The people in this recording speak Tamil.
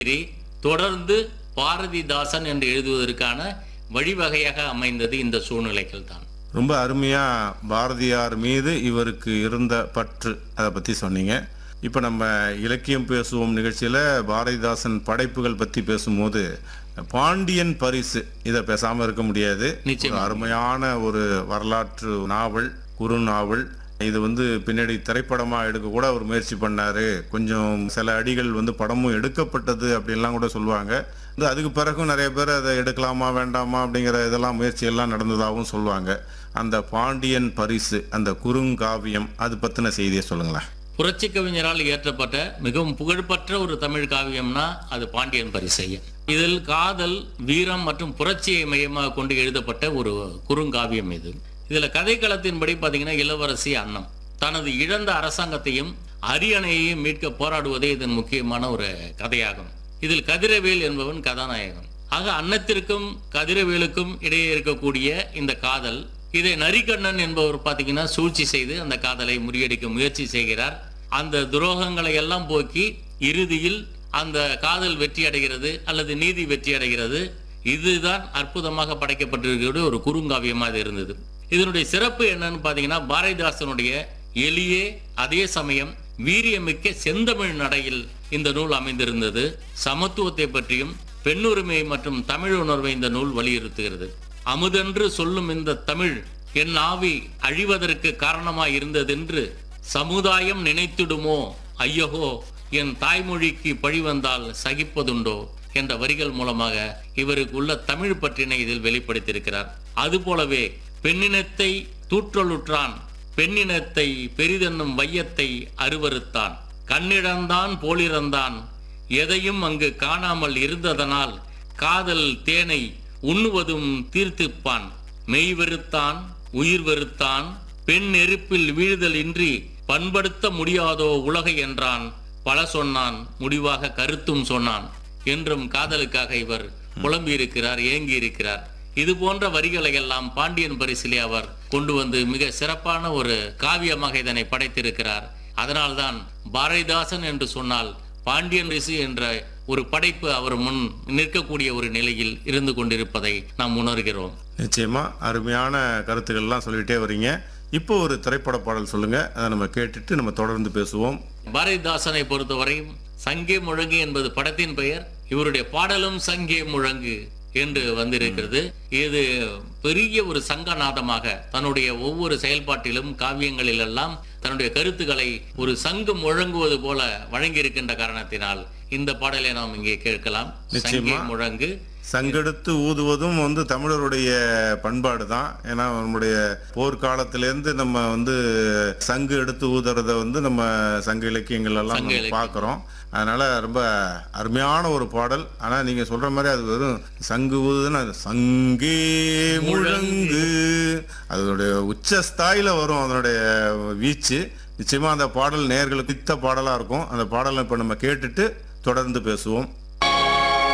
தொடர்ந்து பாரதிதாசன் என்று எழுதுவதற்கான வழிவகையாக அமைந்தது இந்த சூழ்நிலைகள் தான் ரொம்ப அருமையா பாரதியார் மீது இவருக்கு இருந்த பற்று அதை பத்தி சொன்னீங்க இப்போ நம்ம இலக்கியம் பேசுவோம் நிகழ்ச்சியில பாரதிதாசன் படைப்புகள் பத்தி பேசும்போது பாண்டியன் பரிசு இதை பேசாம இருக்க முடியாது நிச்சயமா. ஒரு அருமையான ஒரு வரலாற்று நாவல் குறு நாவல் இது வந்து பின்னாடி திரைப்படமா எடுக்க கூட அவர் முயற்சி பண்ணாரு கொஞ்சம் சில அடிகள் வந்து படமும் எடுக்கப்பட்டது அப்படின்லாம் கூட சொல்லுவாங்க இது அதுக்கு பிறகும் நிறைய பேர் அதை எடுக்கலாமா வேண்டாமா அப்படிங்கிற இதெல்லாம் முயற்சி எல்லாம் நடந்ததாகவும் சொல்லுவாங்க அந்த பாண்டியன் பரிசு அந்த குறுங்காவியம் அது பத்தின செய்தியை சொல்லுங்களேன் புரட்சி கவிஞரால் இயற்றப்பட்ட மிகவும் புகழ்பெற்ற ஒரு தமிழ் காவியம்னா அது பாண்டியன் பரிசையன் இதில் காதல் வீரம் மற்றும் புரட்சியை மையமாக கொண்டு எழுதப்பட்ட ஒரு குறுங்காவியம் இது இதுல கதைக்களத்தின்படி பார்த்தீங்கன்னா இளவரசி அன்னம் தனது இழந்த அரசாங்கத்தையும் அரியணையையும் மீட்க போராடுவதே இதன் முக்கியமான ஒரு கதையாகும் இதில் கதிரவேல் என்பவன் கதாநாயகன் ஆக அன்னத்திற்கும் கதிரவேலுக்கும் இடையே இருக்கக்கூடிய இந்த காதல் இதை நரிக்கண்ணன் என்பவர் பார்த்தீங்கன்னா சூழ்ச்சி செய்து அந்த காதலை முறியடிக்க முயற்சி செய்கிறார் அந்த துரோகங்களை எல்லாம் போக்கி இறுதியில் அந்த காதல் வெற்றி அடைகிறது அல்லது நீதி வெற்றி அடைகிறது இதுதான் அற்புதமாக படைக்கப்பட்டிருக்கிற ஒரு குறுங்காவியமாக இது இருந்தது இதனுடைய சிறப்பு என்னன்னு பார்த்தீங்கன்னா பாரதிதாசனுடைய எளிய அதே சமயம் வீரியமிக்க செந்தமிழ் நடையில் இந்த நூல் அமைந்திருந்தது சமத்துவத்தை பற்றியும் பெண்ணுரிமை மற்றும் தமிழ் உணர்வை இந்த நூல் வலியுறுத்துகிறது அமுதென்று சொல்லும் இந்த தமிழ் என் ஆவி அழிவதற்கு காரணமாய் இருந்ததென்று சமுதாயம் நினைத்திடுமோ ஐயகோ என் தாய்மொழிக்கு பழி வந்தால் சகிப்பதுண்டோ என்ற வரிகள் மூலமாக இவருக்கு உள்ள தமிழ் பற்றினை இதில் வெளிப்படுத்தியிருக்கிறார் அதுபோலவே பெண்ணினத்தை தூற்றலுற்றான் பெண்ணினத்தை பெரிதென்னும் வையத்தை அருவருத்தான் கண்ணிழந்தான் போலிறந்தான் எதையும் அங்கு காணாமல் இருந்ததனால் காதல் தேனை உண்ணுவதும் தீர்த்திப்பான் மெய் வெறுத்தான் உயிர் வெறுத்தான் பெண் நெருப்பில் வீழ்தல் இன்றி பண்படுத்த முடியாதோ உலகை என்றான் பல சொன்னான் முடிவாக கருத்தும் சொன்னான் என்றும் காதலுக்காக இவர் புலம்பியிருக்கிறார் ஏங்கி இருக்கிறார் இது போன்ற வரிகளை எல்லாம் பாண்டியன் பரிசிலே அவர் கொண்டு வந்து மிக சிறப்பான ஒரு காவியமாக இதனை படைத்திருக்கிறார் அதனால்தான் பாரதிதாசன் என்று சொன்னால் பாண்டியன் ரிஷி என்ற ஒரு படைப்பு அவர் முன் நிற்கக்கூடிய ஒரு நிலையில் இருந்து கொண்டிருப்பதை நாம் உணர்கிறோம் நிச்சயமா அருமையான கருத்துக்கள்லாம் சொல்லிட்டே வரீங்க இப்போ ஒரு திரைப்பட பாடல் சொல்லுங்க அதை நம்ம கேட்டுட்டு நம்ம தொடர்ந்து பேசுவோம் பாரதிதாசனை பொறுத்தவரையும் சங்கே முழங்கு என்பது படத்தின் பெயர் இவருடைய பாடலும் சங்கே முழங்கு என்று வந்திருக்கிறது இது பெரிய ஒரு சங்கநாதமாக தன்னுடைய ஒவ்வொரு செயல்பாட்டிலும் காவியங்களிலெல்லாம் தன்னுடைய கருத்துக்களை ஒரு சங்கு முழங்குவது போல வழங்கியிருக்கின்ற காரணத்தினால் இந்த பாடலை நாம் இங்கே கேட்கலாம் சங்கே முழங்கு சங்கெடுத்து ஊதுவதும் வந்து தமிழருடைய பண்பாடு தான் ஏன்னா நம்முடைய போர்க்காலத்திலேருந்து நம்ம வந்து சங்கு எடுத்து ஊதுறத வந்து நம்ம சங்க இலக்கியங்கள் எல்லாம் சங்க நம்ம இலக்கியம். பார்க்குறோம் அதனால ரொம்ப அருமையான ஒரு பாடல் ஆனா நீங்க சொல்ற மாதிரி அது வெறும் சங்கு ஊதுன்னா அது சங்கே முழங்கு அதனுடைய உச்ச ஸ்தாயில வரும் அதனுடைய வீச்சு நிச்சயமா அந்த பாடல் நேர்களுக்கு பித்த பாடலா இருக்கும் அந்த பாடலை இப்ப நம்ம கேட்டுட்டு தொடர்ந்து பேசுவோம்